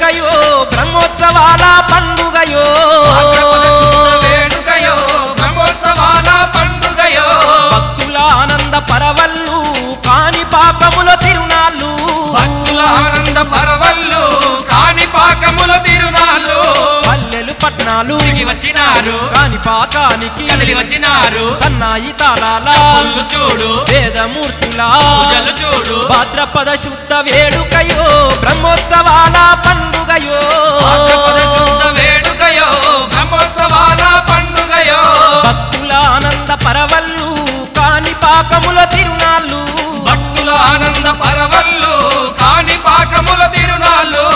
వేడుకయో బ్రహ్మోత్సవాల పండుగయో భాద్రపద శుద్ధ వేడుకయో బ్రహ్మోత్సవాల పండుగయో భక్తుల ఆనంద పరవళ్ళు కాని పాకముల తిరునాళ్ళు భక్తుల ఆనంద పరవళ్ళు కాని పాకముల తిరునాళ్ళు పల్లెలు పట్నాలు తిరిగి వచ్చినారు కాని పాకానికి కదిలి వచ్చినారు సన్నాయి తాళాల పుల్లు చూడు వేదమూర్తుల పూజలు చూడు భాద్రపద శుద్ధ వేడుకయో బ్రహ్మోత్సవాల పండుగయో భాద్రపద శుద్ధ వేడుకయో బ్రహ్మోత్సవాల పండుగయో భక్తుల ఆనంద పరవళ్ళు కాని పాకముల తిరునాళ్ళు భక్తుల ఆనంద పరవళ్ళు కాని పాకముల తిరునాళ్ళు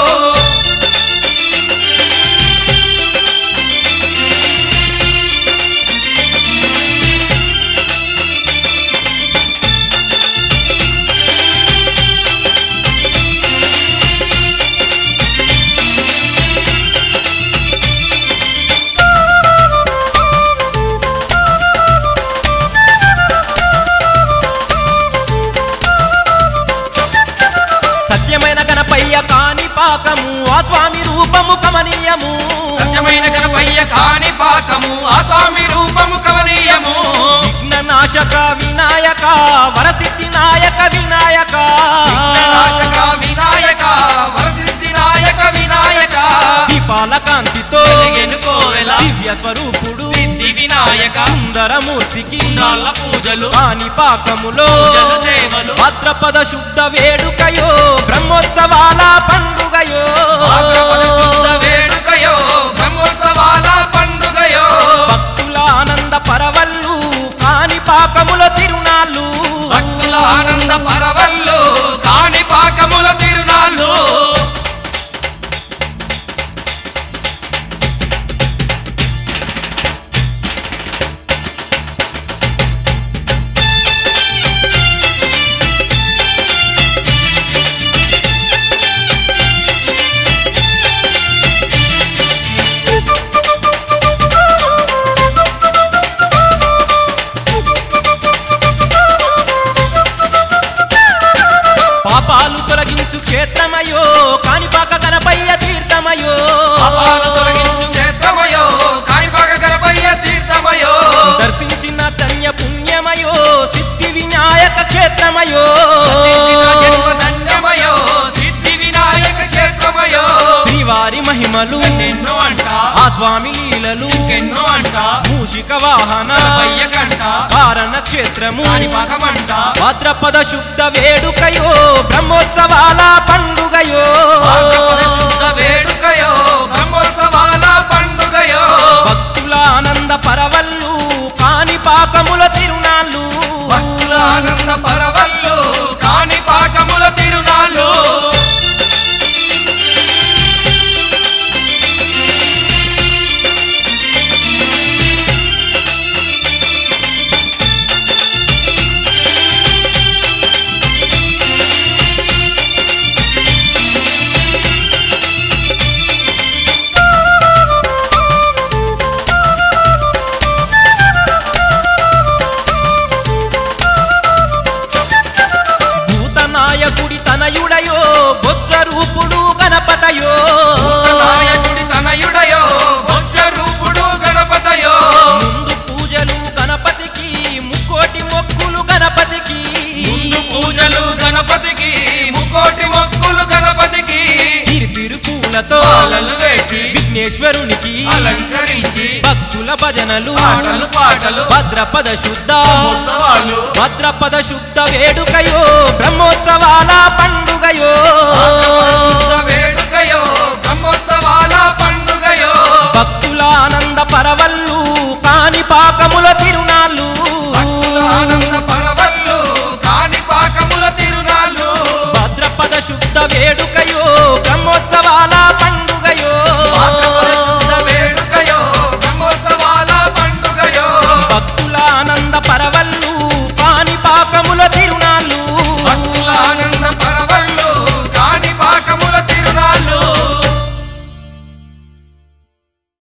సత్యమైన గణపయ్య కాని పాకము ఆ స్వామి రూపము కమనీయము సత్యమైన గణపయ్య కాని పాకము ఆ స్వామి రూపము కవనీయము విఘ్న నాశక వినాయక వరసిద్ధి నాయక వినాయక విఘ్ననాశక వినాయక వరసిద్ధి నాయక వినాయక దీపాల కాంతితో వెలిగెను కోవెల దివ్య స్వరూపుడు సిద్ధి వినాయక సుందరమూర్తికి రాళ్ళ పూజలు కాని పాకములో పూజలు సేవలు భాద్రపద శుద్ధ వేడుకయో బ్రహ్మోత్సవాల పండుగయో భాద్రపద శుద్ధ వేడుకయో బ్రహ్మోత్సవాల పండుగయో భక్తుల ఆనంద పరవళ్ళు కాని పాకముల తిరునాళ్ళు భక్తుల ఆనంద పరవళ్ళు కాని పాకముల తిరునాళ్ళు పాపాలు తొలగించు క్షేత్రమయో కానిపాక గణపయ్య తీర్థమయో పాపాలు తొలగించు క్షేత్రమయో కాణిపాక గణపయ్య తీర్థమయో దర్శించిన ధన్య పుణ్యమయో సిద్ధి వినాయక క్షేత్రమయో రచించిన జన్మ ధన్యమయో సిద్ధి వినాయక క్షేత్రమయో శ్రీవారి మహిమలు ఎన్నో అంట ఆ స్వామి లీలలు ఎన్నో అంట మూషిక వాహన గణపయ్య కంట కారణ క్షేత్రము కాణిపాకమంట భాద్రపద శుద్ధ వేడుకయో బ్రహ్మోత్సవాల పండుగయో భాద్రపద శుద్ధ వేడుకయో బ్రహ్మోత్సవాల పండుగయో భక్తుల ఆనంద పరవళ్ళు కాని పాకముల తిరునాళ్ళు భక్తుల ఆనంద పరవళ్ళు కాని పాకముల తిరునాళ్ళు భూతనాయకుడి తనయుడయో బొజ్జ రూపుడు గణపతయో నాయకుడి తనయుడయో బొజ్జ రూపుడు గణపతయో ముందు పూజలు గణపతికి ముక్కోటి మొక్కులు గణపతికి ముందు పూజలు గణపతికి ముకోటి మొక్కులు గణపతికి తిరుతిరు పూలతో పాలలు వేసి విఘ్నేశ్వరునికి అలంకరించి భక్తుల భజనలు పాటలు పాటలు భద్రపద శుద్ధ ఉత్సవాలు భద్రపద శుద్ధ వేడుకయో బ్రహ్మోత్సవాల పండుగయో భాద్రపద శుద్ధ